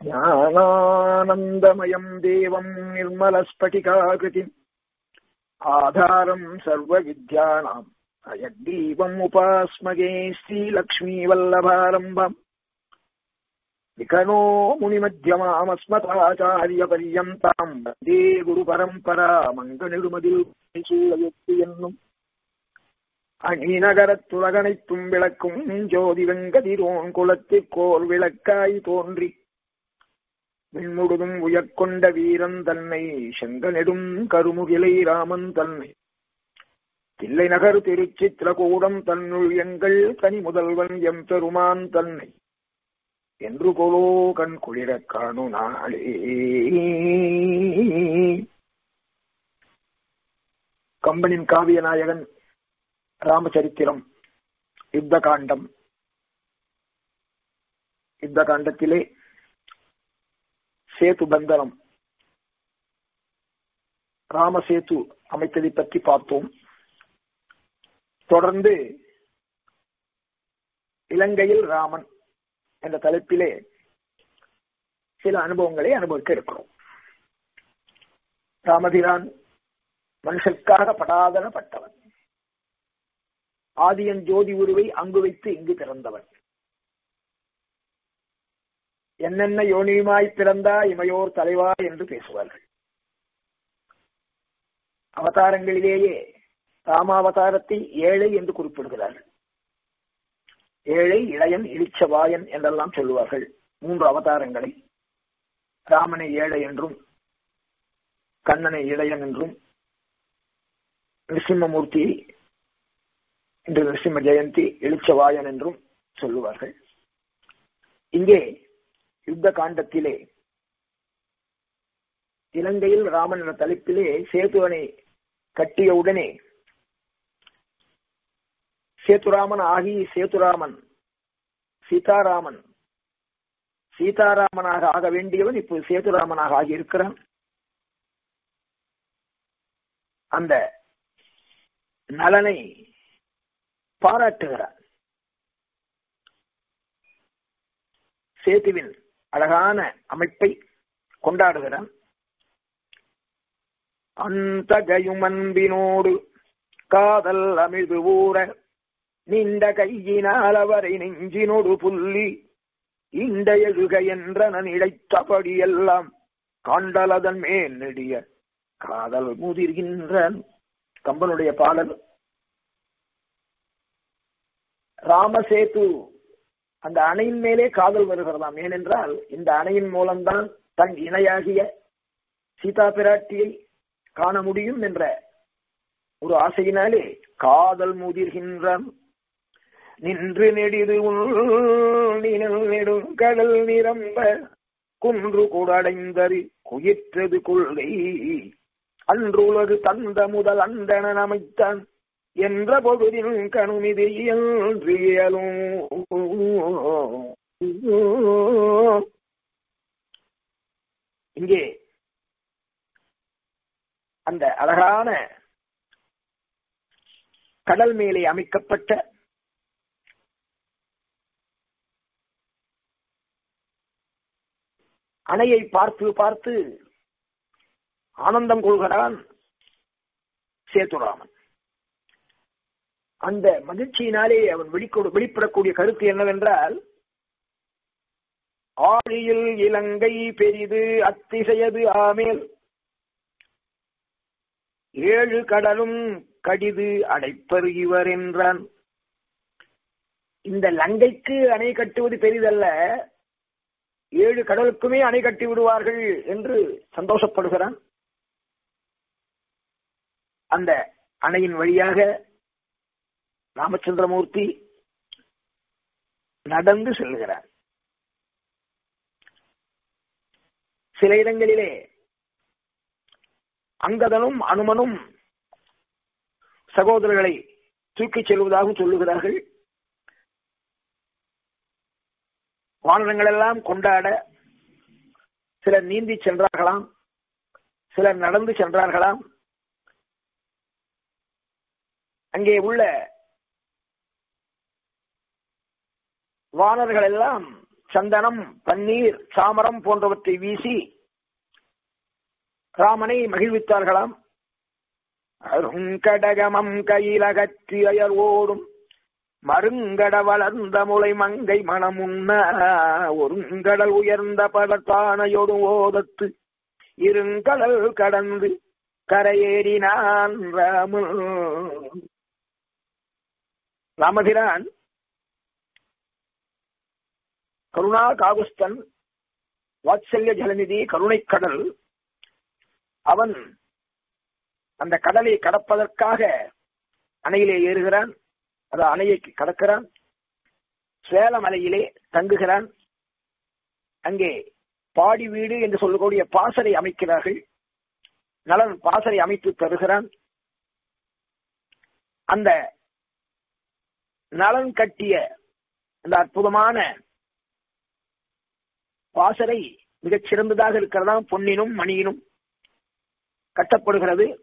ज्ञानानन्दमयम् देवम् निर्मलस्फटिकाकृतिम् आधारम् सर्वविद्यानाम् अयग्रीवम् उपास्मगे श्रीलक्ष्मीवल्लभारम्भम् विकनो मुनिमध्यमामस्मताचार्यपर्यन्ताम् वन्दे गुरुपरम्परा மங்கனிடுமதில் சூழயத்து என்னும் அணிநகரத்துலகனைத்தும் விளக்கும் ஜோதி வெங்கதிரோன் குலத்திற்கோர் விளக்காய் தோன்றி விண்முழுதும் உயர்கொண்ட வீரன் தன்னை செங்கனெடும் கருமுகிலை ராமன் தன்னை தில்லை நகர் திருச்சித்திரகூடம் தன்னுள் எங்கள் தனி முதல்வன் எம் பெருமான் தன்னை என்று கொலோ கண் குளிரக் காணு நாளே கம்பனின் காவிய நாயகன் ராமச்சரித்திரம் யுத்த காண்டம் யுத்த காண்டத்திலே சேது பந்தனம் ராமசேது அமைத்ததை பற்றி பார்த்தோம் தொடர்ந்து இலங்கையில் ராமன் என்ற தலைப்பிலே சில அனுபவங்களை அனுபவிக்க இருக்கிறோம் ராமபிரான் மனுஷருக்காக படாதனப்பட்டவன் ஆதியன் ஜோதி உருவை அங்கு வைத்து இங்கு பிறந்தவன் என்னென்ன யோனியுமாய் பிறந்தா இமையோர் தலைவா என்று பேசுவார்கள் அவதாரங்களிலேயே ராமாவதாரத்தை ஏழை என்று குறிப்பிடுகிறார்கள் ஏழை இளையன் இளிச்சவாயன் என்றெல்லாம் சொல்லுவார்கள் மூன்று அவதாரங்களை ராமனை ஏழை என்றும் கண்ணனை இளையன் என்றும் நிருசிம்மமூர்த்தி இன்று நிருசிம்ம ஜெயந்தி இளிச்சவாயன் என்றும் சொல்லுவார்கள் இங்கே யுத்த காண்டத்திலே இலங்கையில் ராமன் என்ற தலைப்பிலே சேதுவனை கட்டியவுடனே சேத்துராமன் ஆகி சேத்துராமன் சீதாராமன் சீதாராமனாக ஆக வேண்டியவன் இப்போது சேதுராமனாக ஆகியிருக்கிறான் அந்த நலனை பாராட்டுகிறான் சேத்துவின் அழகான அமைப்பை கொண்டாடுகிறான் அந்த கயுமன்பினோடு காதல் அமிழ்து ஊற நீண்ட கையினால் அவரை நெஞ்சினோடு புள்ளி இந்த எழுக என்றன இழைத்தபடியெல்லாம் காண்டலதன் மேல் நெடிய காதல் முதிர்கின்றான் கம்பனுடைய பாடல் ராமசேது அந்த அணையின் மேலே காதல் வருகிறதாம் ஏனென்றால் இந்த அணையின் மூலம்தான் தன் இணையாகிய சீதா பிராட்டியை காண முடியும் என்ற ஒரு ஆசையினாலே காதல் முதிர்கின்றான் நின்று நெடிது நெடும் கடல் நிரம்ப குன்று கூடடைந்தது குயிற்றது கொள்கை அன்றுலகு தந்த முதல் அந்தணன் அமைத்தான் என்ற பொழுதின் கணுமிது இயலும் இங்கே அந்த அழகான கடல் மேலே அமைக்கப்பட்ட அணையை பார்த்து பார்த்து ஆனந்தம் கொள்கிறான் சேத்துராமன் அந்த மகிழ்ச்சியினாலே அவன் வெளிக்கொடு வெளிப்படக்கூடிய கருத்து என்னவென்றால் ஆழியில் இலங்கை பெரிது அத்திசையது ஆமேல் ஏழு கடலும் கடிது அடைப்பர் இவர் என்றான் இந்த லங்கைக்கு அணை கட்டுவது பெரிதல்ல ஏழு கடலுக்குமே அணை கட்டி விடுவார்கள் என்று சந்தோஷப்படுகிறான் அந்த அணையின் வழியாக ராமச்சந்திரமூர்த்தி நடந்து செல்கிறார் சில இடங்களிலே அங்கதனும் அனுமனும் சகோதரர்களை தூக்கிச் செல்வதாகவும் சொல்லுகிறார்கள் வானரங்கள் எல்லாம் கொண்டாட சிலர் நீந்தி சென்றார்களாம் சிலர் நடந்து சென்றார்களாம் அங்கே உள்ள வானர்கள் எல்லாம் சந்தனம் பன்னீர் சாமரம் போன்றவற்றை வீசி ராமனை மகிழ்வித்தார்களாம் அருங்கடகமம் கையிலகற்றி அயர் ஓடும் மருங்கட வளர்ந்த முளை மங்கை மணமுன்ன ஒருங்கடல் உயர்ந்த படத்தானையொடு ஓதத்து இருங்கடல் கடந்து கரையேறினான் ராமன் ராமபிரான் கருணா காகுஸ்தன் வாத்சல்ய ஜலநிதி கருணைக்கடல் அவன் அந்த கடலை கடப்பதற்காக அணையிலே ஏறுகிறான் அது அணையை கடக்கிறான் சேலமலையிலே தங்குகிறான் அங்கே பாடி வீடு என்று சொல்லக்கூடிய பாசறை அமைக்கிறார்கள் நலன் பாசறை அமைத்து தருகிறான் அந்த நலன் கட்டிய அந்த அற்புதமான பாசறை மிகச் சிறந்ததாக இருக்கிறதா பொன்னினும் மணியினும் கட்டப்படுகிறது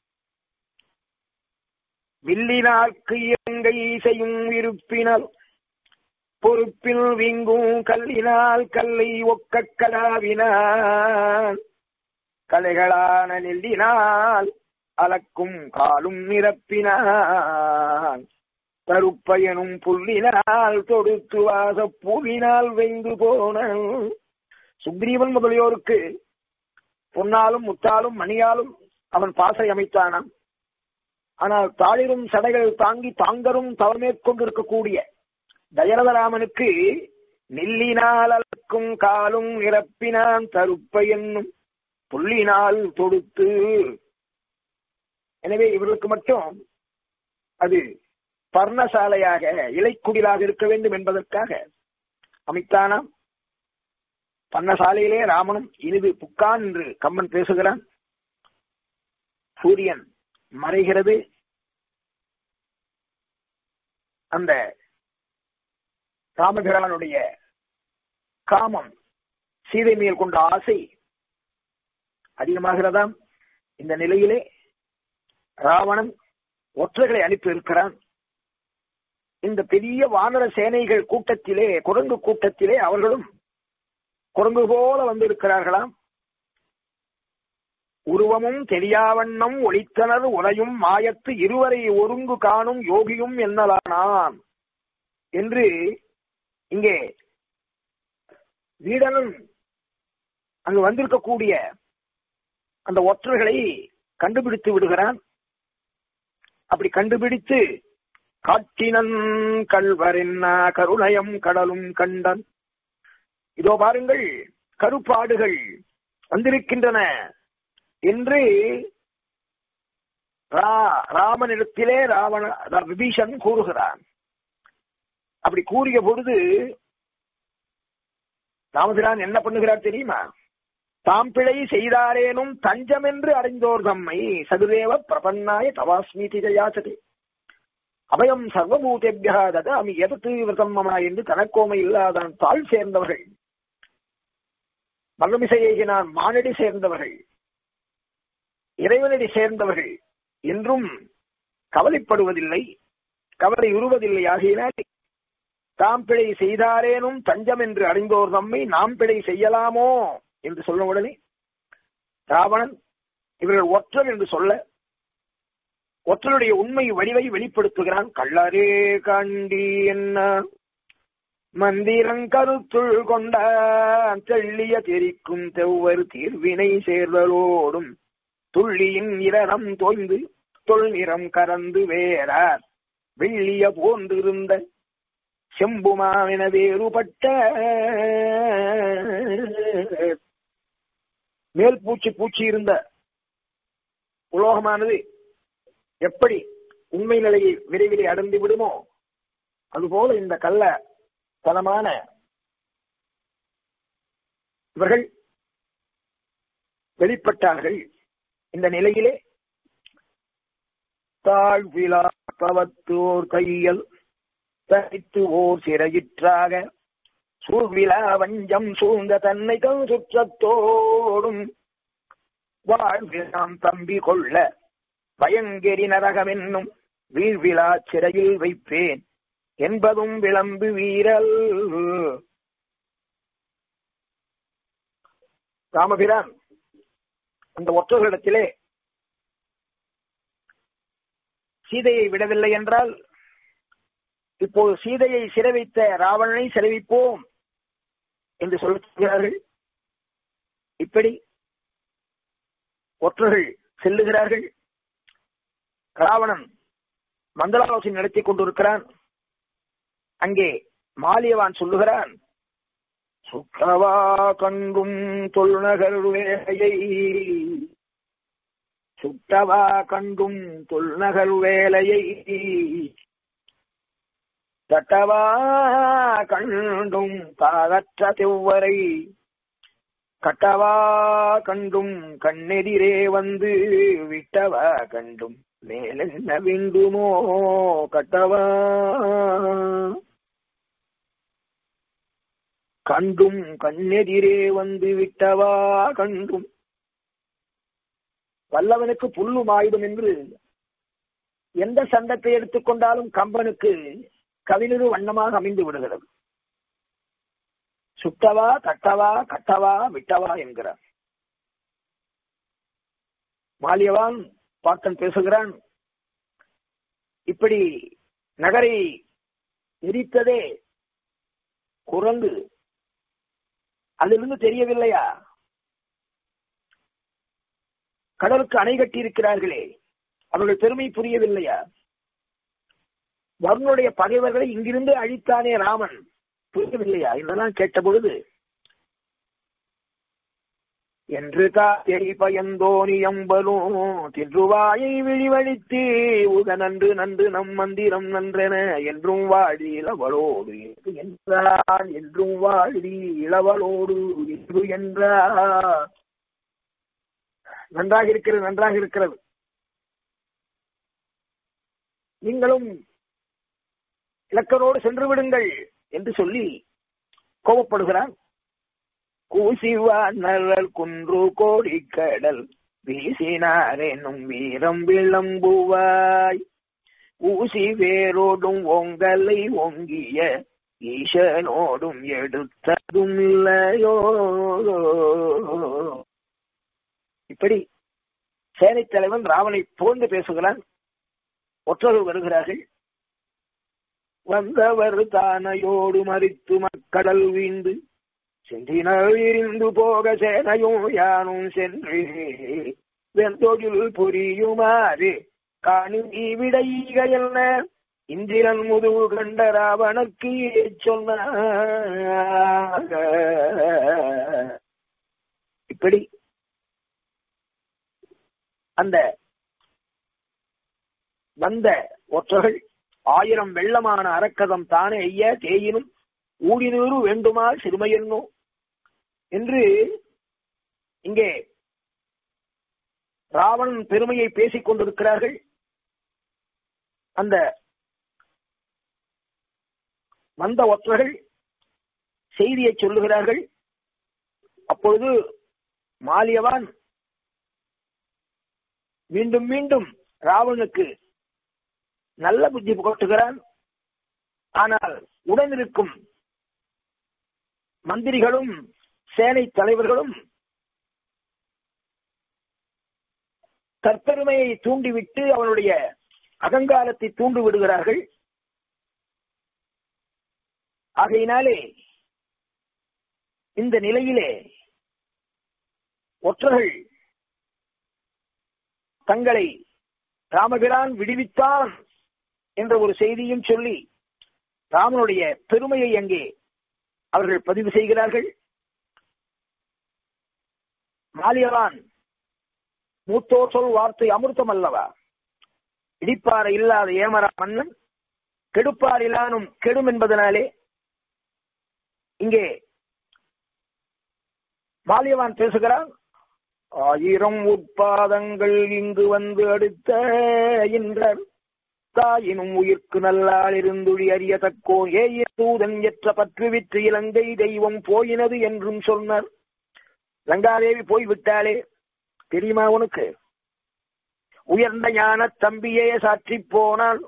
வில்லினார்க்கு இயங்கை செய்யும் இருப்பினால் பொறுப்பில் விங்கும் கல்லினால் கல்லை ஒக்க கலாவினால் கலைகளான நெல்லினால் அலக்கும் காலும் நிரப்பினான் கருப்பயனும் புல்லினால் தொடுத்து வாச பூவினால் வெந்து போன சுக்ரீவன் முதலியோருக்கு பொன்னாலும் முத்தாலும் மணியாலும் அவன் பாசை அமைத்தானாம் ஆனால் தாளிரும் சடைகள் தாங்கி தாங்கரும் தவமேற்கொண்டிருக்கக்கூடிய தயரதராமனுக்கு நெல்லினால் அலக்கும் காலும் நிரப்பினான் தருப்ப என்னும் புள்ளினால் தொடுத்து எனவே இவர்களுக்கு மட்டும் அது பர்ணசாலையாக இலைக்குடிலாக இருக்க வேண்டும் என்பதற்காக அமைத்தானாம் பர்ணசாலையிலே ராமனும் இனிது புக்கான் என்று கம்மன் பேசுகிறான் சூரியன் மறைகிறது அந்த ராமபிரானுடைய காமம் சீதை மேல் கொண்ட ஆசை அதிகமாகிறதாம் இந்த நிலையிலே ராவணன் ஒற்றைகளை அனுப்பி இருக்கிறான் இந்த பெரிய வானர சேனைகள் கூட்டத்திலே குரங்கு கூட்டத்திலே அவர்களும் குரங்கு போல வந்திருக்கிறார்களாம் உருவமும் தெரியாவண்ணம் ஒளித்தனர் உரையும் மாயத்து இருவரை ஒருங்கு காணும் யோகியும் என்னலானான் என்று இங்கே வீடனும் அங்கு வந்திருக்கக்கூடிய அந்த ஒற்றர்களை கண்டுபிடித்து விடுகிறான் அப்படி கண்டுபிடித்து காட்டினன் கல்வரென்னா கருணயம் கடலும் கண்டன் இதோ பாருங்கள் கருப்பாடுகள் வந்திருக்கின்றன என்று ராமனிடத்திலே ராவண விபீஷன் கூறுகிறான் அப்படி கூறிய பொழுது ராமபிரான் என்ன பண்ணுகிறார் தெரியுமா தாம் பிழை செய்தாரேனும் தஞ்சம் என்று அடைந்தோர் தம்மை சதுரேவ பிரபன்னாய தவாஸ்மீதி ஜயாச்சதே அபயம் சர்வபூதேபியா ததாமி எதத்து விரதம்மமா என்று தனக்கோமை இல்லாதான் தாழ் சேர்ந்தவர்கள் மகமிசையை நான் மானடி சேர்ந்தவர்கள் இறைவனடி சேர்ந்தவர்கள் என்றும் கவலைப்படுவதில்லை கவலை உருவதில்லை ஆகையினால் தாம் பிழை செய்தாரேனும் தஞ்சம் என்று அறிந்தோர் தம்மை நாம் பிழை செய்யலாமோ என்று சொல்ல உடனே ராவணன் இவர்கள் ஒற்றர் என்று சொல்ல ஒற்றனுடைய உண்மை வடிவை வெளிப்படுத்துகிறான் கள்ளரே கண்டி என்ன மந்திரங்கருத்துள் கொண்ட தெள்ளிய தெரிக்கும் தெவ்வரு தீர்வினை சேர்தலோடும் துள்ளியின் இரணம் தோய்ந்து தொல் நிறம் கறந்து வேறார் வெள்ளிய போன்றிருந்த செம்புமாவென வேறுபட்ட மேல் பூச்சி பூச்சி இருந்த உலோகமானது எப்படி உண்மை நிலையை விரைவிலே அடைந்து விடுமோ அதுபோல இந்த கள்ள தனமான இவர்கள் வெளிப்பட்டார்கள் இந்த நிலையிலே தாழ்விழா தவத்தோர் கையல் தரித்து ஓர் சிறையிற்றாக சூழ்விழா வஞ்சம் சூழ்ந்த தன்னை தன் சுற்றத்தோடும் வாழ்விழாம் தம்பி கொள்ள பயங்கெரி நரகமென்னும் வீழ்விழா சிறையில் வைப்பேன் என்பதும் விளம்பு வீரல் ராமபிரான் அந்த ஒற்றர்களிடத்திலே சீதையை விடவில்லை என்றால் இப்போது சீதையை சிறை வைத்த ராவணனை சிறைவிப்போம் என்று சொல்கிறார்கள் இப்படி ஒற்றர்கள் செல்லுகிறார்கள் ராவணன் மந்தளாலோசனை நடத்தி கொண்டிருக்கிறான் அங்கே மாலியவான் சொல்லுகிறான் சுற்றவா கண்டும் தொல்நகர் வேலையை சுற்றவா கண்டும் தொல்நகர் வேலையை தட்டவா கண்டும் தாகற்ற செவ்வரை கட்டவா கண்டும் கண்ணெதிரே வந்து விட்டவா கண்டும் மேலென்ன வேண்டுமோ கட்டவா கண்டும் கண்ணெதிரே வந்து விட்டவா கண்டும் வல்லவனுக்கு புல்லும் ஆயுதம் என்று எந்த சண்டத்தை எடுத்துக்கொண்டாலும் கம்பனுக்கு கவினரு வண்ணமாக அமைந்து விடுகிறது சுட்டவா தட்டவா கட்டவா விட்டவா என்கிறார் மாலியவான் பாட்டன் பேசுகிறான் இப்படி நகரை எரித்ததே குரங்கு அதிலிருந்து தெரியவில்லையா கடலுக்கு அணை கட்டி இருக்கிறார்களே அவர்கள் பெருமை புரியவில்லையா வருணுடைய பகைவர்களை இங்கிருந்து அழித்தானே ராமன் புரியவில்லையா இதெல்லாம் கேட்ட பொழுது என்று காயை பயந்தோனி எம்பலும் திருவாயை விழிவழித்து உத நன்று நன்று நம் மந்திரம் நன்றென என்றும் வாழி இளவளோடு என்றான் என்றும் வாழி இளவலோடு என்று என்றார் நன்றாக இருக்கிறது நன்றாக இருக்கிறது நீங்களும் இலக்கரோடு சென்று விடுங்கள் என்று சொல்லி கோபப்படுகிறான் கூசிவானல் குன்று கோடி கடல் வீசினாரேனும் வீரம் விளம்புவாய் ஊசி வேரோடும் ஒங்கலை ஒங்கிய ஈசனோடும் எடுத்ததும் இல்லையோ இப்படி சேனை தலைவன் ராவனை புகழ்ந்து பேசுகிறான் ஒற்றர்கள் வருகிறார்கள் வந்தவர் தானையோடு மறித்து மக்கடல் வீந்து சென்றினர் இருந்து போக சேனையும் யானும் சென்று வெந்தொழில் புரியுமாறு காணி விடைக என்ன இந்திரன் முதுகு கண்ட ராவணக்கு சொன்ன இப்படி அந்த வந்த ஒற்றர்கள் ஆயிரம் வெள்ளமான அரக்கதம் தானே ஐய தேயினும் ஊடினூறு வேண்டுமால் சிறுமையென்னோ என்று இங்கே ராவணன் பெருமையை பேசிக் கொண்டிருக்கிறார்கள் அந்த வந்த ஒற்றர்கள் செய்தியை சொல்லுகிறார்கள் அப்பொழுது மாலியவான் மீண்டும் மீண்டும் ராவனுக்கு நல்ல புத்தி புகட்டுகிறான் ஆனால் உடனிருக்கும் மந்திரிகளும் சேனை தலைவர்களும் தற்பெருமையை தூண்டிவிட்டு அவனுடைய அகங்காரத்தை தூண்டு விடுகிறார்கள் ஆகையினாலே இந்த நிலையிலே ஒற்றர்கள் தங்களை ராமபிரான் விடுவித்தான் என்ற ஒரு செய்தியும் சொல்லி ராமனுடைய பெருமையை அங்கே அவர்கள் பதிவு செய்கிறார்கள் மாலியவான் மூத்தோர் சொல் வார்த்தை அமிர்தம் அல்லவா இடிப்பாறை இல்லாத ஏமரா மன்னன் கெடுப்பார் இல்லானும் கெடும் என்பதனாலே இங்கே மாலியவான் பேசுகிறான் ஆயிரம் உட்பாதங்கள் இங்கு வந்து அடுத்த என்றார் தாயினும் உயிர்க்கு நல்லால் இருந்துழி அறியத்தக்கோ ஏய தூதன் எற்ற பற்று விற்று இலங்கை தெய்வம் போயினது என்றும் சொன்னார் லங்காதேவி போய்விட்டாளே தெரியுமா உனக்கு உயர்ந்த ஞான தம்பியே சாற்றி போனால்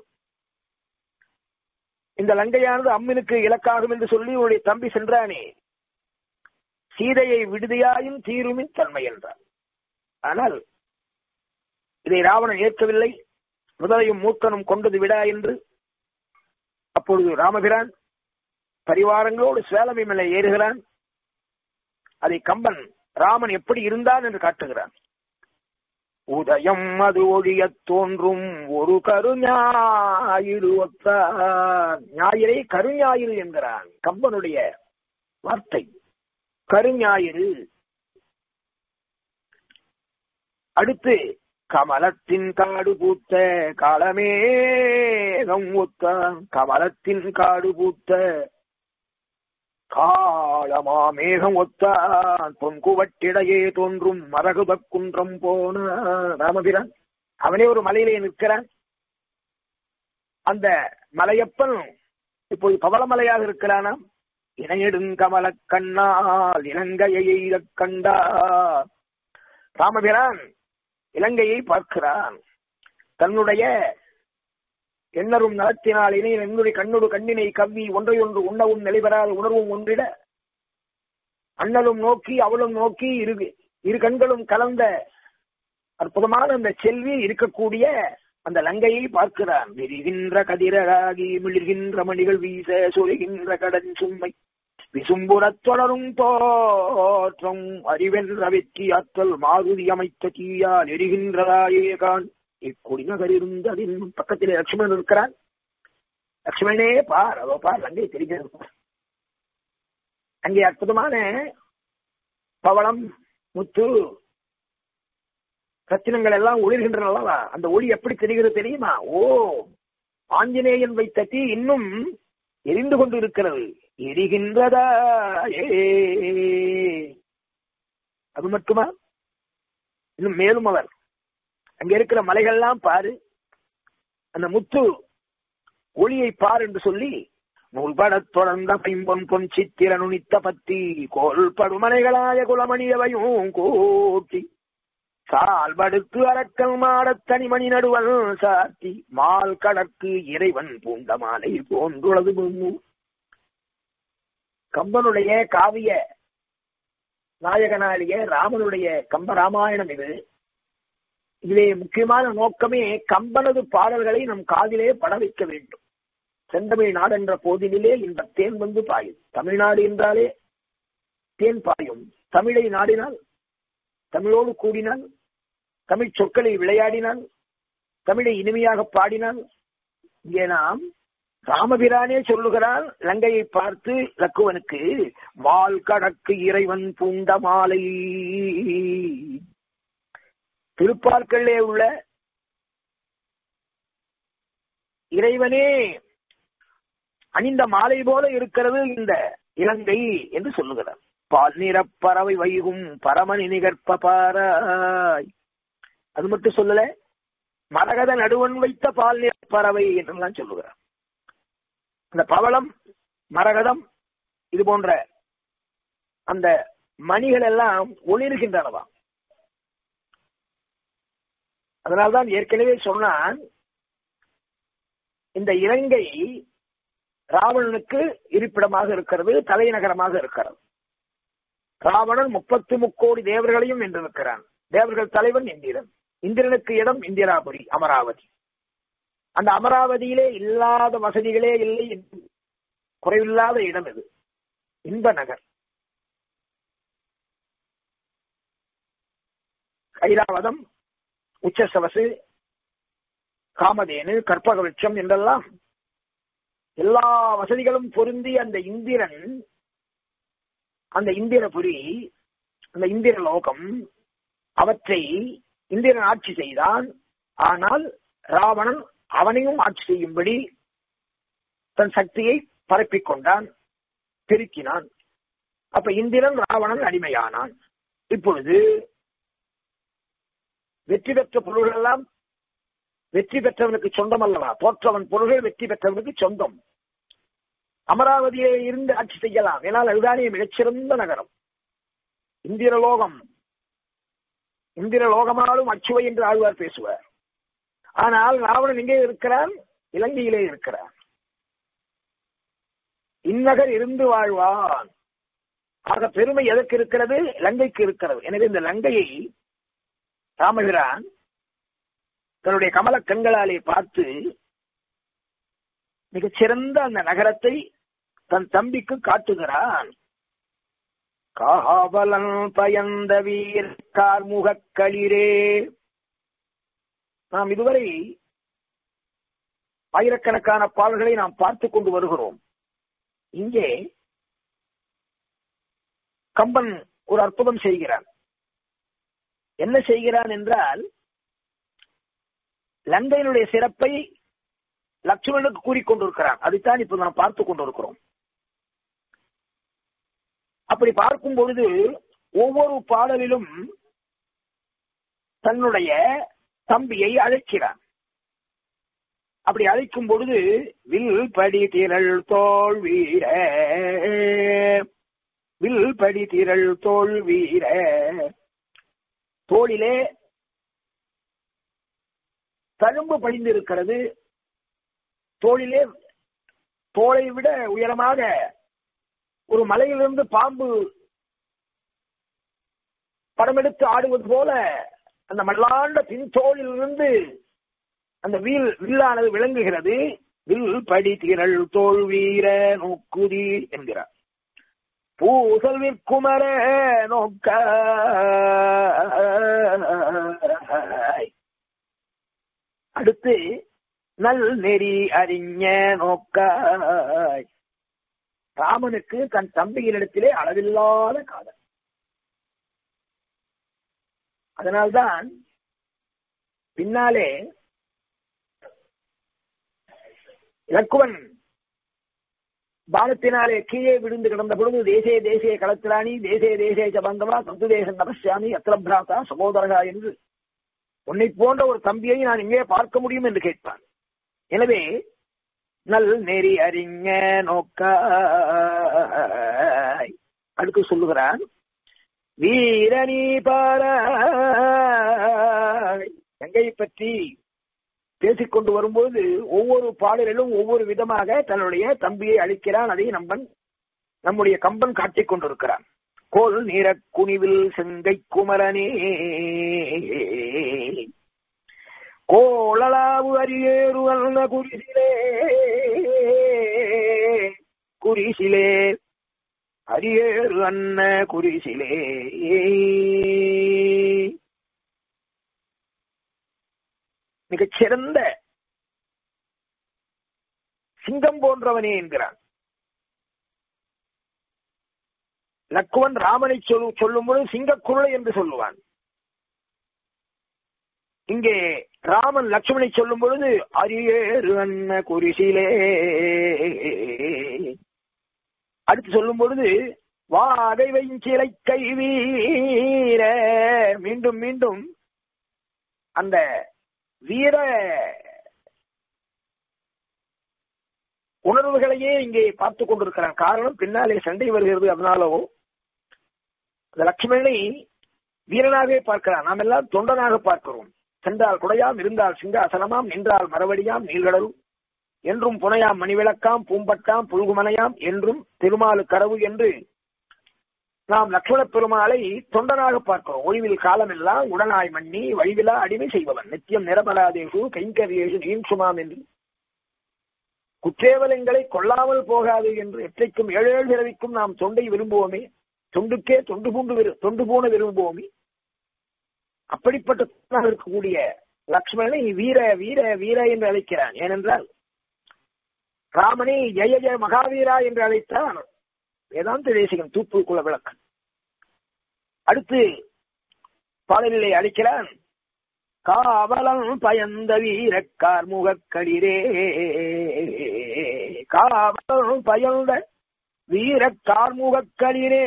இந்த லங்கையானது அம்மினுக்கு இலக்காகும் என்று சொல்லி உன்னுடைய தம்பி சென்றானே சீதையை விடுதியாயும் தீருமின் தன்மை என்றார் ஆனால் இதை ராவணன் ஏற்கவில்லை முதலையும் மூத்தனும் கொண்டது விடா என்று அப்பொழுது ராமபிரான் பரிவாரங்களோடு சேலமை மேலே ஏறுகிறான் அதை கம்பன் ராமன் எப்படி இருந்தான் என்று காட்டுகிறான் உதயம் அது ஒழியத் தோன்றும் ஒரு கருஞாயிறு ஒத்தார் ஞாயிறை கருஞாயிறு என்கிறான் கம்பனுடைய வார்த்தை கருஞாயிறு அடுத்து கமலத்தின் காடு பூத்த காலமேகம் ஒத்த கமலத்தின் காடு பூத்த காலமாமேகம் ஒத்தான் பொன்குவட்டிடையே தோன்றும் மரகுத குன்றம் போன ராமபிரான் அவனே ஒரு மலையிலே நிற்கிறான் அந்த மலையப்பன் இப்போது பவளமலையாக இருக்கிறானா இணையெடுங்கமல கண்ணால் இலங்கையை எய்தக் கண்டா ராமபிரான் இலங்கையை பார்க்கிறான் தன்னுடைய எண்ணரும் நலத்தினால் இணை என்னுடைய கண்ணொடு கண்ணினை கவ்வி ஒன்றையொன்று உண்ணவும் நிலைபெறாத உணர்வும் ஒன்றிட அண்ணலும் நோக்கி அவளும் நோக்கி இரு இரு கண்களும் கலந்த அற்புதமான அந்த செல்வி இருக்கக்கூடிய அந்த லங்கையை பார்க்கிறான் விரிகின்ற கதிரகாகி மிளிர்கின்ற மணிகள் வீச சொலுகின்ற கடன் சும்மை விசும்புறத் தொடரும் தோற்றம் அறிவென்ற வெற்றி ஆற்றல் மாருதி அமைத்த தீயால் எரிகின்றதாயே கான் இக்குடிநகர் இருந்ததின் பக்கத்திலே லட்சுமணன் இருக்கிறான் லட்சுமணனே பார் அதோ பார் லங்கை தெரிகிறது பார் அங்கே அற்புதமான பவளம் முத்து ரத்தினங்கள் எல்லாம் ஒளிர்கின்றன அல்லவா அந்த ஒளி எப்படி தெரிகிறது தெரியுமா ஓ ஆஞ்சநேயன் வைத்த தீ இன்னும் எரிந்து கொண்டு இருக்கிறது எரிகின்றதா ஏ அது மட்டுமா இன்னும் மேலும் அவர் அங்க இருக்கிற மலைகள்லாம் பாரு அந்த முத்து ஒளியை பார் என்று சொல்லி நூல்படத் தொடர்ந்த பைம்பொன் பொன் சித்திர நுனித்த பத்தி கோல் படுமனைகளாய குலமணியவையும் கூட்டி சால் படுத்து அரக்கல் மாடத் தனிமணி நடுவன் சாத்தி மால் கடற்கு இறைவன் பூண்ட மாலை போன்றுள்ளது பூமு கம்பனுடைய காவிய நாயகனாலிய ராமனுடைய கம்ப ராமாயணம் இது இதிலே முக்கியமான நோக்கமே கம்பனது பாடல்களை நம் காதிலே பட வைக்க வேண்டும் செந்தமிழ் நாடு என்ற போதிலே இந்த தேன் வந்து பாயும் தமிழ்நாடு என்றாலே தேன் பாயும் தமிழை நாடினால் தமிழோடு கூடினால் தமிழ் சொற்களை விளையாடினால் தமிழை இனிமையாக பாடினால் இங்கே நாம் ராமபிரானே சொல்லுகிறான் லங்கையை பார்த்து லக்குவனுக்கு மால் கடக்கு இறைவன் பூண்ட மாலை திருப்பார்க்கல்லே உள்ள இறைவனே அணிந்த மாலை போல இருக்கிறது இந்த இலங்கை என்று சொல்லுகிறார் பால் நிறப் பறவை வைகும் பரமணி நிகற்ப பாராய் அது மட்டும் சொல்லல மரகத நடுவன் வைத்த பால் நிற பறவை என்றெல்லாம் சொல்லுகிறார் அந்த பவளம் மரகதம் இது போன்ற அந்த மணிகள் எல்லாம் ஒளிர்கின்றனவா அதனால்தான் ஏற்கனவே சொன்னான் இந்த இலங்கை ராவணனுக்கு இருப்பிடமாக இருக்கிறது தலைநகரமாக இருக்கிறது ராவணன் முப்பத்து முக்கோடி தேவர்களையும் வென்றிருக்கிறான் தேவர்கள் தலைவன் இந்திரன் இந்திரனுக்கு இடம் இந்திராபுரி அமராவதி அந்த அமராவதியிலே இல்லாத வசதிகளே இல்லை குறைவில்லாத இடம் இது இன்ப நகர் ஐராவதம் உச்சசவசு காமதேனு கற்பக விருட்சம் என்றெல்லாம் எல்லா வசதிகளும் பொருந்தி அந்த இந்திரன் அந்த இந்திரபுரி அந்த இந்திர லோகம் அவற்றை இந்திரன் ஆட்சி செய்தான் ஆனால் ராவணன் அவனையும் ஆட்சி செய்யும்படி தன் சக்தியை பரப்பிக் கொண்டான் பெருக்கினான் அப்ப இந்திரன் ராவணன் அடிமையானான் இப்பொழுது வெற்றி பெற்ற பொருள்கள் எல்லாம் வெற்றி பெற்றவனுக்கு சொந்தம் அல்லவா தோற்றவன் பொருள்கள் வெற்றி பெற்றவனுக்கு சொந்தம் அமராவதியிலே இருந்து ஆட்சி செய்யலாம் ஏனால் அதுதானே மிகச்சிறந்த நகரம் இந்திரலோகம் இந்திரலோகமாலும் அச்சுவை என்று ஆழ்வார் பேசுவார் ஆனால் ராவணன் எங்கே இருக்கிறான் இலங்கையிலே இருக்கிறான் இந்நகர் இருந்து வாழ்வான் ஆக பெருமை எதற்கு இருக்கிறது லங்கைக்கு இருக்கிறது எனவே இந்த லங்கையை ராமபிரான் தன்னுடைய கமல கண்களாலே பார்த்து மிகச்சிறந்த அந்த நகரத்தை தன் தம்பிக்கு காட்டுகிறான் காவலன் பயந்த வீர் கார்முகக் களிரே நாம் இதுவரை ஆயிரக்கணக்கான பாடல்களை நாம் பார்த்துக் கொண்டு வருகிறோம் இங்கே கம்பன் ஒரு அற்புதம் செய்கிறான் என்ன செய்கிறான் என்றால் லங்கையினுடைய சிறப்பை லட்சுமணனுக்கு கூறிக்கொண்டிருக்கிறான் அதைத்தான் இப்ப நாம் பார்த்துக் கொண்டிருக்கிறோம் அப்படி பார்க்கும் பொழுது ஒவ்வொரு பாடலிலும் தன்னுடைய தம்பியை அழைக்கிறான் அப்படி அழைக்கும் பொழுது வில் படி திரள் தோல் வீர வில் படி திரள் தோல் வீர தோளிலே தழும்பு படிந்திருக்கிறது தோளிலே தோலை விட உயரமாக ஒரு மலையிலிருந்து பாம்பு படமெடுத்து ஆடுவது போல அந்த மல்லாண்ட பின்தோளிலிருந்து அந்த வீல் வில்லானது விளங்குகிறது வில் படி திரள் தோல் வீர நோக்குதி என்கிறார் பூசல் விற்குமர நோக்க அடுத்து நல் நெறி அறிஞ நோக்காய் ராமனுக்கு தன் தம்பியினிடத்திலே அளவில்லாத காதல் அதனால்தான் பின்னாலே இலக்குவன் பாலத்தினாலே கீழே விழுந்து கிடந்த பொழுது தேசே தேசே களத்திராணி தேசே தேசே சபந்தமா சந்து தேசம் நமஸ்யாமி அத்திரபிராதா சகோதரகா என்று உன்னை போன்ற ஒரு தம்பியை நான் இங்கே பார்க்க முடியும் என்று கேட்பான் எனவே நல் நெறி அறிஞ நோக்க அடுத்து சொல்லுகிறான் வீரணி பார கங்கையை பற்றி பேசிக்கொண்டு வரும்போது ஒவ்வொரு பாடலிலும் ஒவ்வொரு விதமாக தன்னுடைய தம்பியை அளிக்கிறான் அதை நம்பன் நம்முடைய கம்பன் காட்டிக் கொண்டிருக்கிறான் கோல் நீர குனிவில் செங்கை குமரனே கோளலாவு அரியேறு அல்ல குறிசிலே குறிசிலே அரியேறு அன்ன குறிசிலே மிகச் சிறந்த சிங்கம் போன்றவனே என்கிறான் லக்குவன் ராமனை சொல் சொல்லும் பொழுது சிங்கக்குருளை என்று சொல்லுவான் இங்கே ராமன் லட்சுமணை சொல்லும் பொழுது அரியேறு அன்ன குறிசிலே அடுத்து சொல்லும் பொழுது வாகை வைஞ்சிலை கை வீர மீண்டும் மீண்டும் அந்த வீர உணர்வுகளையே இங்கே பார்த்துக் கொண்டிருக்கிறான் காரணம் பின்னாலே சண்டை வருகிறது அதனாலோ அந்த லட்சுமணனை வீரனாகவே பார்க்கிறான் நாம் எல்லாம் தொண்டனாக பார்க்கிறோம் சென்றால் குடையாம் இருந்தால் சிங்காசனமாம் நின்றால் மரவடியாம் நீள்கடலும் என்றும் புனையாம் மணிவிளக்காம் பூம்பட்டாம் புல்குமனையாம் என்றும் திருமாலு கரவு என்று நாம் லட்சுமண பெருமாளை தொண்டனாக பார்க்கிறோம் ஒளிவில் காலமெல்லாம் உடனாய் மண்ணி வழிவிலா அடிமை செய்பவன் நித்தியம் நிரபராதேசு கைங்கரியேசு நீன்சுமாம் என்று குற்றேவலங்களை கொள்ளாமல் போகாது என்று எற்றைக்கும் ஏழேழு பிறவிக்கும் நாம் தொண்டை விரும்புவோமே தொண்டுக்கே தொண்டு பூண்டு தொண்டு போன விரும்புவோமே அப்படிப்பட்ட இருக்கக்கூடிய லக்ஷ்மணனை வீர வீர வீர என்று அழைக்கிறான் ஏனென்றால் ராமனை ஜெய ஜெய மகாவீரா என்று அழைத்தான் வேதாந்த தேசிகன் தூப்புக்குள்ள விளக்கு அடுத்து பாடலிலே அழைக்கிறான் காவலம் பயந்த வீர கார்முகக்களிரே காவலம் பயந்த வீர கார்முகக்களிரே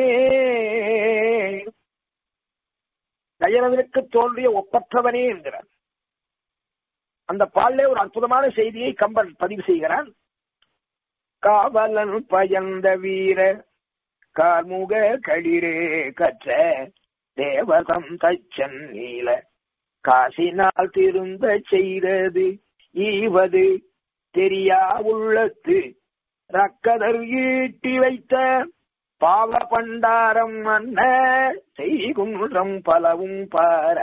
தயரவிற்கு தோன்றிய ஒப்பற்றவனே என்கிறார் அந்த பாலிலே ஒரு அற்புதமான செய்தியை கம்பன் பதிவு செய்கிறான் காவலன் பயந்த வீர கார்முக களிரே கற்ற தேவதம் தச்சன் நீல காசினால் திருந்த செய்தது ஈவது தெரியா உள்ளத்து ரக்கதர் ஈட்டி வைத்த பாவ பண்டாரம் அன்ன செய்குன்றம் பலவும் பார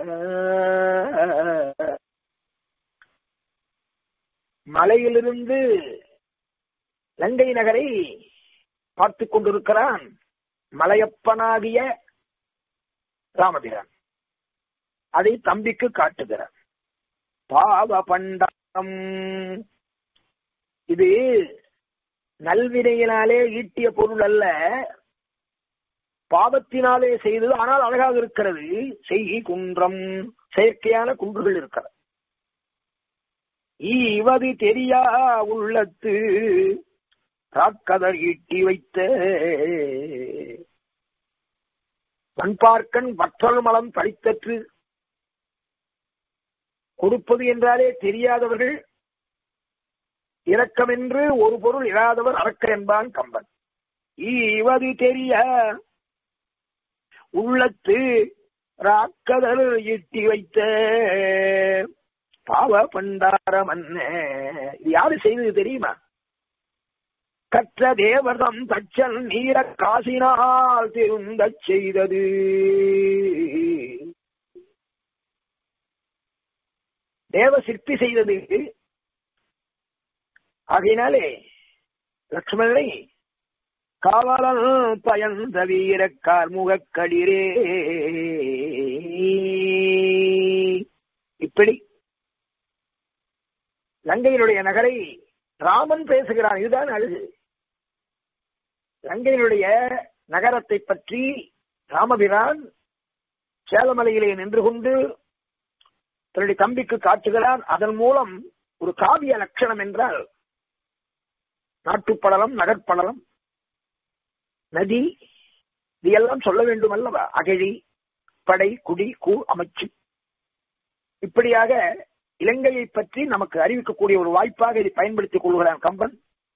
மலையிலிருந்து லங்கை நகரை பார்த்து கொண்டிருக்கிறான் மலையப்பனாகிய ராமபிரான் அதை தம்பிக்கு காட்டுகிறான் பாவ பண்டாரம் இது நல்வினையினாலே ஈட்டிய பொருள் அல்ல பாவத்தினாலே செய்தது ஆனால் அழகாக இருக்கிறது செய் குன்றம் செயற்கையான குன்றுகள் இருக்கிறது ஈவது தெரியா உள்ளத்து ராக்கதர் ஈட்டி வைத்த பண்பார்க்கன் வற்றல் மலம் பழித்தற்று கொடுப்பது என்றாலே தெரியாதவர்கள் இரக்கமென்று ஒரு பொருள் இராதவர் அரக்கர் என்பான் கம்பன் ஈவது தெரிய உள்ளத்து ராக்கதல் ஈட்டி வைத்த பாவ பண்டாரம் அன்ன இது யாரு செய்தது தெரியுமா கற்ற தேவதம் தச்சல் நீர காசினால் திருந்த செய்தது தேவ சிற்பி செய்தது ஆகையினாலே லக்ஷ்மணனை காவலன் பயந்த வீர கார்முக களிரே இப்படி லங்கையினுடைய நகரை ராமன் பேசுகிறான் இதுதான் அழகு லங்கையினுடைய நகரத்தை பற்றி ராமபிரான் சேலமலையிலே நின்று கொண்டு தன்னுடைய தம்பிக்கு காட்டுகிறான் அதன் மூலம் ஒரு காவிய லட்சணம் என்றால் நாட்டுப்படலம் நகர்ப்படலம் நதி இதையெல்லாம் சொல்ல வேண்டும் அல்லவா அகழி படை குடி கூ அமைச்சு இப்படியாக இலங்கையை பற்றி நமக்கு அறிவிக்கக்கூடிய ஒரு வாய்ப்பாக இதை பயன்படுத்திக் கொள்கிறான் கம்பன்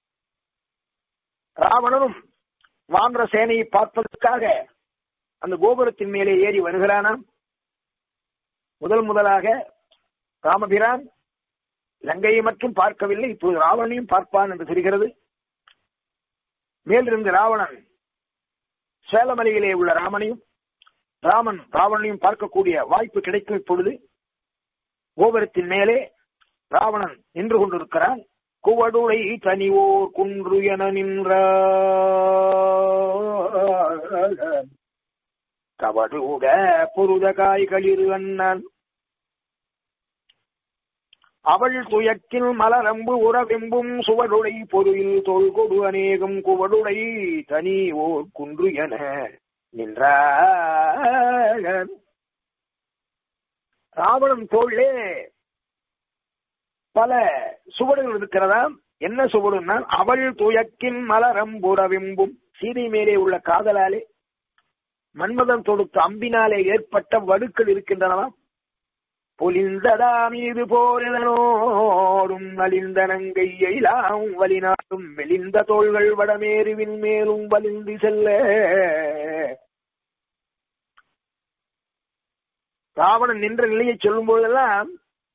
ராவணனும் வானர சேனையை பார்ப்பதற்காக அந்த கோபுரத்தின் மேலே ஏறி வருகிறானாம் முதல் முதலாக ராமபிரான் லங்கையை மட்டும் பார்க்கவில்லை இப்போது ராவணனையும் பார்ப்பான் என்று தெரிகிறது மேலிருந்து ராவணன் சேலமலையிலே உள்ள ராமனையும் ராமன் ராவணனையும் பார்க்கக்கூடிய வாய்ப்பு கிடைக்கும் இப்பொழுது கோபுரத்தின் மேலே ராவணன் நின்று கொண்டிருக்கிறான் குவடுளை தனிவோர் குன்று என நின்ற கவடுக புருத காய்களிரு அண்ணன் அவள் துயக்கில் மலரம்பு உறவெம்பும் சுவடுடை பொருளில் தோல் கொடு அநேகம் குவடுடை தனி ஓர் குன்று என நின்ற ராவணன் தோல்லே பல சுவடுகள் இருக்கிறதாம் என்ன சுவடுன்னா அவள் துயக்கின் மலரம்புறவெம்பும் சீதை மேலே உள்ள காதலாலே மன்மதன் தொடுத்த அம்பினாலே ஏற்பட்ட வடுக்கள் இருக்கின்றனவாம் பொலிந்ததா மீது போரினோடும் நலிந்த நங்கையெல்லாம் வலினாடும் மெலிந்த தோள்கள் வடமேருவின் மேலும் வலிந்து செல்ல ராவணன் நின்ற நிலையை சொல்லும் போதெல்லாம்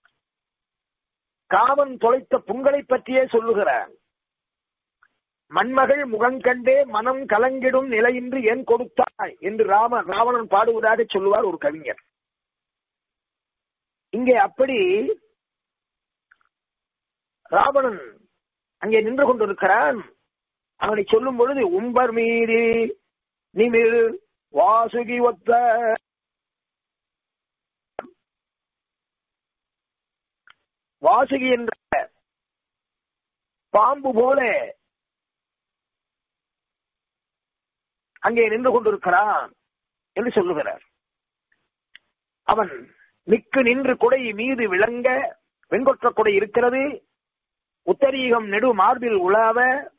காமன் தொலைத்த புண்களை பற்றியே சொல்லுகிறான் மண்மகள் முகங்கண்டே மனம் கலங்கிடும் நிலையின்றி ஏன் கொடுத்தாய் என்று ராம ராவணன் பாடுவதாக சொல்லுவார் ஒரு கவிஞர் இங்கே அப்படி ராவணன் அங்கே நின்று கொண்டிருக்கிறான் அவனை சொல்லும் பொழுது உம்பர் மீறி நிமிர் வாசுகி ஒத்த வாசுகி என்ற பாம்பு போல அங்கே நின்று கொண்டிருக்கிறான் என்று சொல்லுகிறார் அவன் மிக்கு நின்று குடை மீது விளங்க வெண்கொற்ற குடை இருக்கிறது உத்தரீகம் நெடு மார்பில் உலாவ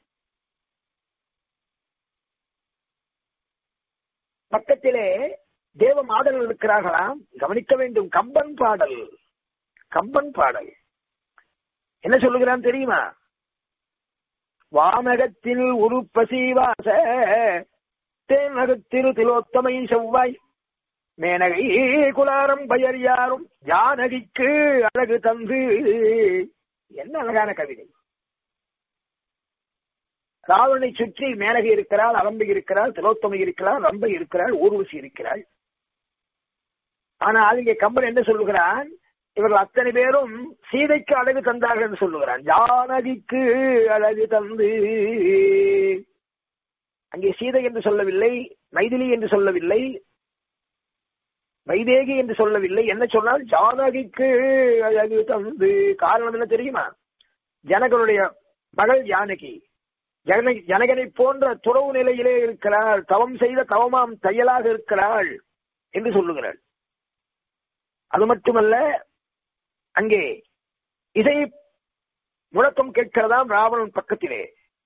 பக்கத்திலே தேவ மாடல்கள் இருக்கிறார்களாம் கவனிக்க வேண்டும் கம்பன் பாடல் கம்பன் பாடல் என்ன சொல்லுகிறான் தெரியுமா வானகத்தில் உருப்பசீவாச தேனகத்திரு திலோத்தமை செவ்வாய் மேனகை குலாரம் பெயர் யாரும் ஜானகிக்கு அழகு தந்து என்ன அழகான கவிதை ராவணனை சுற்றி மேனகை இருக்கிறாள் அலம்பை இருக்கிறாள் திலோத்தமை இருக்கிறாள் ரம்பை இருக்கிறாள் ஊர்வசி இருக்கிறாள் ஆனால் இங்கே கம்பன் என்ன சொல்லுகிறான் இவர்கள் அத்தனை பேரும் சீதைக்கு அழகு தந்தார்கள் என்று சொல்லுகிறான் ஜானகிக்கு அழகு தந்து அங்கே சீதை என்று சொல்லவில்லை மைதிலி என்று சொல்லவில்லை வைதேகி என்று சொல்லவில்லை என்ன சொன்னால் ஜானகிக்கு அழகு தந்து காரணம் என்ன தெரியுமா ஜனகனுடைய மகள் ஜானகி ஜன ஜனகனை போன்ற துறவு நிலையிலே இருக்கிறாள் தவம் செய்த தவமாம் தையலாக இருக்கிறாள் என்று சொல்லுகிறாள் அது மட்டுமல்ல அங்கே இசை முழக்கம் கேட்கிறதாம் ராவணன் பக்கத்திலே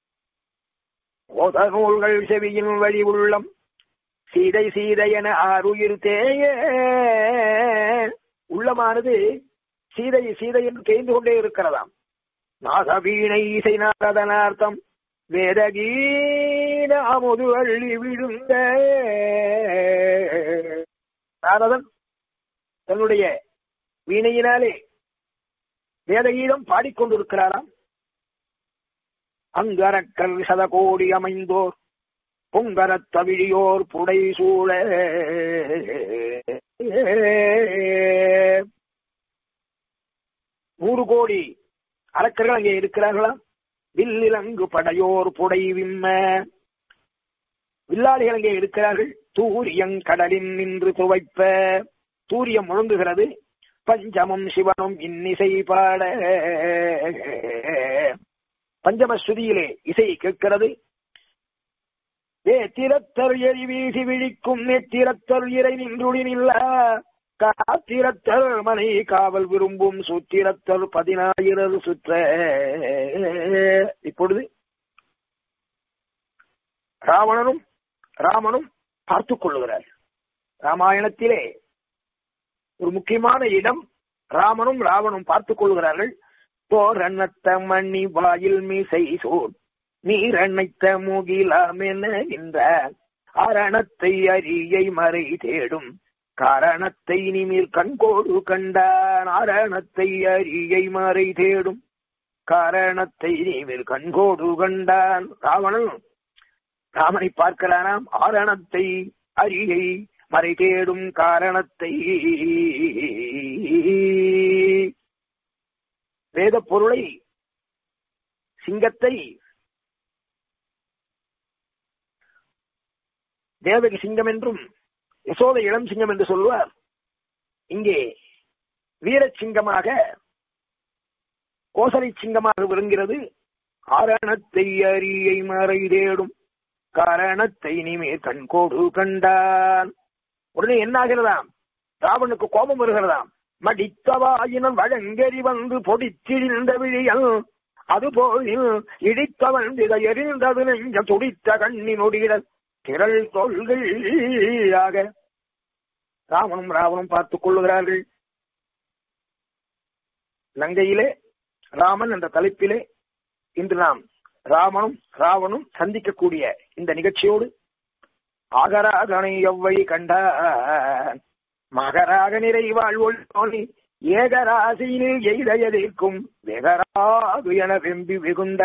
ஓத நூல்கள் செவியின் வழி உள்ளம் சீதை சீதை என ஆறுயிர் தேய உள்ளமானது சீதை சீதை என்று தேய்ந்து கொண்டே இருக்கிறதாம் நாதவீணை இசை நாரதனார்த்தம் வேதகீன அமுது அள்ளி விழுந்த நாரதன் தன்னுடைய வீணையினாலே வேதகீதம் பாடிக்கொண்டிருக்கிறாராம் அங்கரக்கல் சதகோடி அமைந்தோர் பொங்கரத் தவிழியோர் புடை சூழ நூறு கோடி அரக்கர்கள் அங்கே இருக்கிறார்களாம் வில்லிலங்கு படையோர் புடை விம்ம வில்லாளிகள் அங்கே இருக்கிறார்கள் தூரியங் கடலின் நின்று துவைப்ப தூரியம் முழங்குகிறது பஞ்சமம் சிவனும் இன்னிசை பாட பஞ்சமஸ்ருதியிலே இசை கேட்கிறது ஏத்திரத்தர் எரி வீசி விழிக்கும் நெத்திரத்தர் இறை நின்றுடி நில்லா காத்திரத்தர் மனை காவல் விரும்பும் சுத்திரத்தர் பதினாயிரம் சுற்ற இப்பொழுது ராவணனும் ராமனும் பார்த்துக் கொள்ளுகிறார் ராமாயணத்திலே ஒரு முக்கியமான இடம் ராமனும் ராவனும் பார்த்துக் கொள்கிறார்கள் போர் அன்னத்த மண்ணி வாயில் மீசை சோர் நீர் அணைத்த முகிலாமென இந்த அரணத்தை அரியை மறை தேடும் காரணத்தை நிமிர் கண்கோடு கண்டான் அரணத்தை அரியை மறை தேடும் காரணத்தை நிமிர் கண்கோடு கண்டான் ராவணன் ராமனை பார்க்கிறானாம் ஆரணத்தை அரியை மறை தேடும் காரணத்தை வேத பொருளை சிங்கத்தை தேவகி சிங்கம் என்றும் யசோத இளம் சிங்கம் என்று சொல்வார் இங்கே வீரச்சிங்கமாக கோசலை சிங்கமாக விளங்குகிறது காரணத்தை அரியை மறை தேடும் காரணத்தை இனிமே கண்கோடு கண்டான் உடனே என்ன ஆகிறதாம் ராவனுக்கு கோபம் வருகிறதாம் மடித்தவாயினம் வழங்கெறி வந்து பொடித்திருந்த விழியல் அதுபோல் இடித்தவன் விதை எறிந்தது நெஞ்ச துடித்த கண்ணினுடைய திரள் தொல்களாக ராவனும் ராவனும் பார்த்துக் கொள்ளுகிறார்கள் லங்கையிலே ராமன் என்ற தலைப்பிலே இன்று நாம் ராமனும் ராவனும் சந்திக்கக்கூடிய இந்த நிகழ்ச்சியோடு ஆகராகனை எவ்வழி கண்டான் மகராக நிறைவாழ்வொழி ஏகராசியில் எய்தயதிற்கும் வெகராது என வெம்பி வெகுண்ட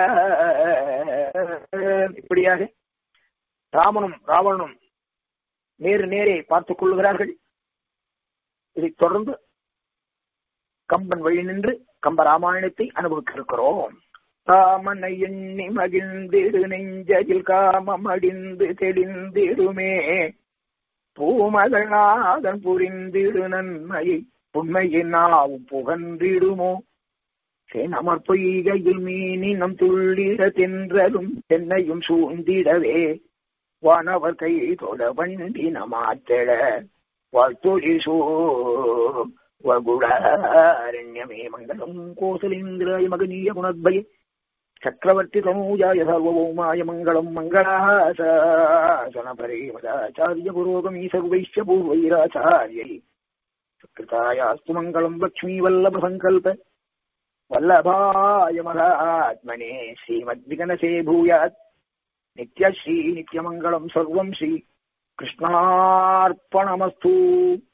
இப்படியாக ராமனும் ராவணனும் நேரு நேரே பார்த்துக் கொள்ளுகிறார்கள் இதைத் தொடர்ந்து கம்பன் வழி நின்று கம்ப ராமாயணத்தை அனுபவிக்க இருக்கிறோம் காமனை எண்ணி மகிழ்ந்திடு நெஞ்சதில் காமம் அடிந்து தெளிந்திடுமே பூமகநாதன் புரிந்திடு நன்மையை உண்மையின் நாவும் புகன்றிடுமோ செனமர் பொய்கையில் மீனினம் துள்ளிட தென்றலும் தென்னையும் சூழ்ந்திடவே வானவர் கை தொட வண்டி நமாத்தெழ வாழ்த்தொழில் சோ வகுடாரண்யமே மங்களம் கோசலேந்திராய மகனீய குணத்பய சக்கரவர்த்தி தனூஜாய சர்வபௌமாய மங்களம் மங்களாசாசனபரே மதாச்சாரிய புரோகமீ சர்வைஷ்ய பூர்வைராச்சாரியை சுக்கிருதாயாஸ்து மங்களம் லக்ஷ்மீ வல்லப சங்கல்ப வல்லபாய மகாத்மனே ஸ்ரீமத்விகனசே பூயாத் நித்யஸ்ரீ நித்யமங்கலம் சர்வம் ஸ்ரீ கிருஷ்ணார்ப்பணமஸ்து